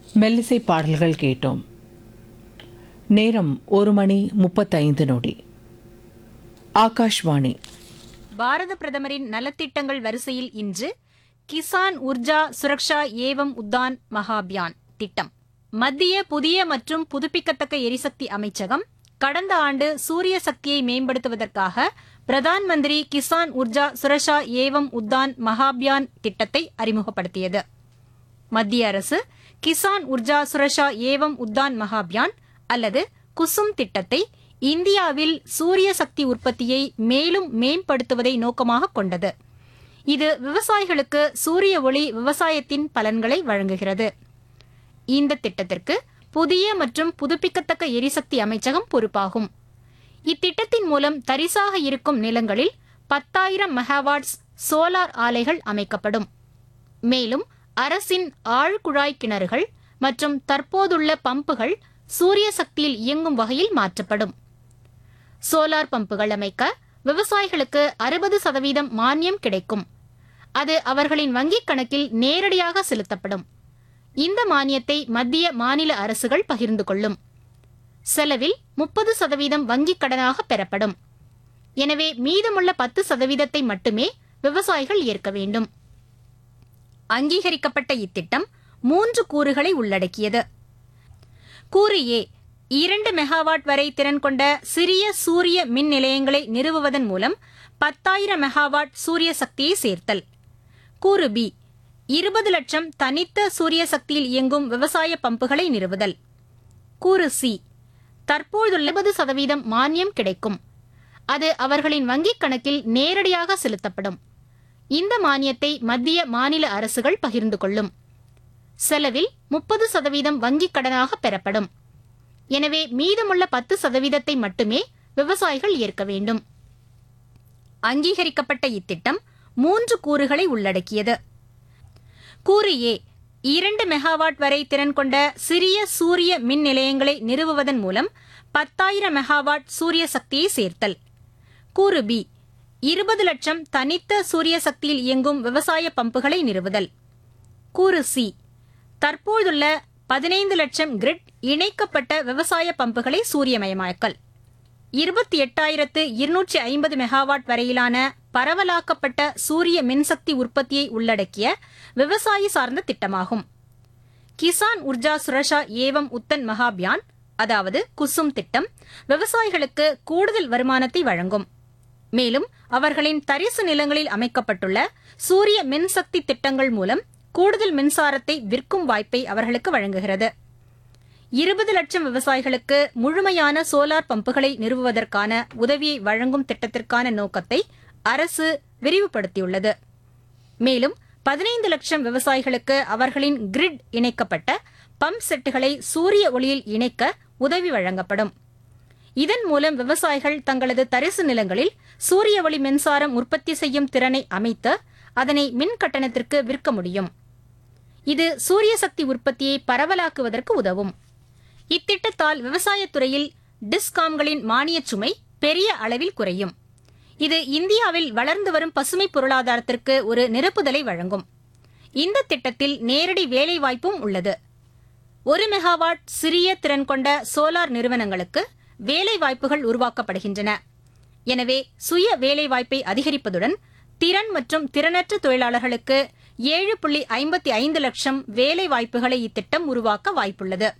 மெல்லிசை பாடல்கள் கேட்டோம் நேரம் ஒரு மணி முப்பத்தைந்து நொடி ஆகாஷ்வாணி பாரத பிரதமரின் நலத்திட்டங்கள் வரிசையில் இன்று கிசான் உர்ஜா சுரக்ஷா ஏவம் உத்தான் மகாபியான் திட்டம் மத்திய புதிய மற்றும் புதுப்பிக்கத்தக்க எரிசக்தி அமைச்சகம் கடந்த ஆண்டு சூரிய சக்தியை மேம்படுத்துவதற்காக பிரதான் மந்திரி கிசான் உர்ஜா சுரக்ஷா ஏவம் உத்தான் மகாபியான் திட்டத்தை அறிமுகப்படுத்தியது மத்திய அரசு கிசான் உர்ஜா சுரக்ஷா ஏவம் உத்தான் மகாபியான் அல்லது குசும் திட்டத்தை இந்தியாவில் சூரிய சக்தி உற்பத்தியை மேலும் மேம்படுத்துவதை நோக்கமாக கொண்டது இது விவசாயிகளுக்கு சூரிய ஒளி விவசாயத்தின் பலன்களை வழங்குகிறது இந்த திட்டத்திற்கு புதிய மற்றும் புதுப்பிக்கத்தக்க எரிசக்தி அமைச்சகம் பொறுப்பாகும் இத்திட்டத்தின் மூலம் தரிசாக இருக்கும் நிலங்களில் பத்தாயிரம் மெகாவாட்ஸ் சோலார் ஆலைகள் அமைக்கப்படும் மேலும் அரசின் ஆழ்குழாய் கிணறுகள் மற்றும் தற்போதுள்ள பம்புகள் சூரிய சக்தியில் இயங்கும் வகையில் மாற்றப்படும் சோலார் பம்புகள் அமைக்க விவசாயிகளுக்கு அறுபது சதவீதம் மானியம் கிடைக்கும் அது அவர்களின் வங்கிக் கணக்கில் நேரடியாக செலுத்தப்படும் இந்த மானியத்தை மத்திய மாநில அரசுகள் பகிர்ந்து கொள்ளும் செலவில் முப்பது சதவீதம் வங்கிக் கடனாக பெறப்படும் எனவே மீதமுள்ள பத்து சதவீதத்தை மட்டுமே விவசாயிகள் ஏற்க வேண்டும் அங்கீகரிக்கப்பட்ட இத்திட்டம் மூன்று கூறுகளை உள்ளடக்கியது கூறு ஏ இரண்டு மெகாவாட் வரை திறன் கொண்ட சிறிய சூரிய மின் நிலையங்களை நிறுவுவதன் மூலம் பத்தாயிரம் மெகாவாட் சூரிய சக்தியை சேர்த்தல் கூறு பி இருபது லட்சம் தனித்த சூரிய சக்தியில் இயங்கும் விவசாய பம்புகளை நிறுவுதல் கூறு சி தற்போதுள்ள இருபது சதவீதம் மானியம் கிடைக்கும் அது அவர்களின் வங்கிக் கணக்கில் நேரடியாக செலுத்தப்படும் இந்த மானியத்தை மத்திய மாநில அரசுகள் பகிர்ந்து கொள்ளும் செலவில் முப்பது சதவீதம் வங்கிக் கடனாக பெறப்படும் எனவே மீதமுள்ள பத்து சதவீதத்தை மட்டுமே விவசாயிகள் ஏற்க வேண்டும் அங்கீகரிக்கப்பட்ட இத்திட்டம் மூன்று கூறுகளை உள்ளடக்கியது கூறு ஏ இரண்டு மெகாவாட் வரை திறன் கொண்ட சிறிய சூரிய மின் நிலையங்களை நிறுவுவதன் மூலம் பத்தாயிரம் மெகாவாட் சூரிய சக்தியை சேர்த்தல் கூறு பி இருபது லட்சம் தனித்த சூரிய சக்தியில் இயங்கும் விவசாய பம்புகளை நிறுவுதல் கூறு சி தற்போதுள்ள பதினைந்து லட்சம் கிரிட் இணைக்கப்பட்ட விவசாய பம்புகளை சூரியமயமாக்கல் இருபத்தி எட்டாயிரத்து இருநூற்றி ஐம்பது மெகாவாட் வரையிலான பரவலாக்கப்பட்ட சூரிய மின்சக்தி உற்பத்தியை உள்ளடக்கிய விவசாயி சார்ந்த திட்டமாகும் கிசான் உர்ஜா சுரஷா ஏவம் உத்தன் மகாபியான் அதாவது குசும் திட்டம் விவசாயிகளுக்கு கூடுதல் வருமானத்தை வழங்கும் மேலும் அவர்களின் தரிசு நிலங்களில் அமைக்கப்பட்டுள்ள சூரிய மின்சக்தி திட்டங்கள் மூலம் கூடுதல் மின்சாரத்தை விற்கும் வாய்ப்பை அவர்களுக்கு வழங்குகிறது இருபது லட்சம் விவசாயிகளுக்கு முழுமையான சோலார் பம்புகளை நிறுவுவதற்கான உதவியை வழங்கும் திட்டத்திற்கான நோக்கத்தை அரசு விரிவுபடுத்தியுள்ளது மேலும் பதினைந்து லட்சம் விவசாயிகளுக்கு அவர்களின் கிரிட் இணைக்கப்பட்ட பம்ப் செட்டுகளை சூரிய ஒளியில் இணைக்க உதவி வழங்கப்படும் இதன் மூலம் விவசாயிகள் தங்களது தரிசு நிலங்களில் சூரிய ஒளி மின்சாரம் உற்பத்தி செய்யும் திறனை அமைத்து அதனை மின் கட்டணத்திற்கு விற்க முடியும் இது சூரிய சக்தி உற்பத்தியை பரவலாக்குவதற்கு உதவும் இத்திட்டத்தால் விவசாயத்துறையில் டிஸ்காம்களின் மானியச் சுமை பெரிய அளவில் குறையும் இது இந்தியாவில் வளர்ந்து வரும் பசுமை பொருளாதாரத்திற்கு ஒரு நிரப்புதலை வழங்கும் இந்த திட்டத்தில் நேரடி வேலைவாய்ப்பும் உள்ளது ஒரு மெகாவாட் சிறிய திறன் கொண்ட சோலார் நிறுவனங்களுக்கு வேலை வாய்ப்புகள் உருவாக்கப்படுகின்றன எனவே சுய வேலைவாய்ப்பை அதிகரிப்பதுடன் திறன் மற்றும் திறனற்ற தொழிலாளர்களுக்கு ஏழு புள்ளி ஐம்பத்தி ஐந்து லட்சம் வேலை வாய்ப்புகளை இத்திட்டம் உருவாக்க வாய்ப்புள்ளது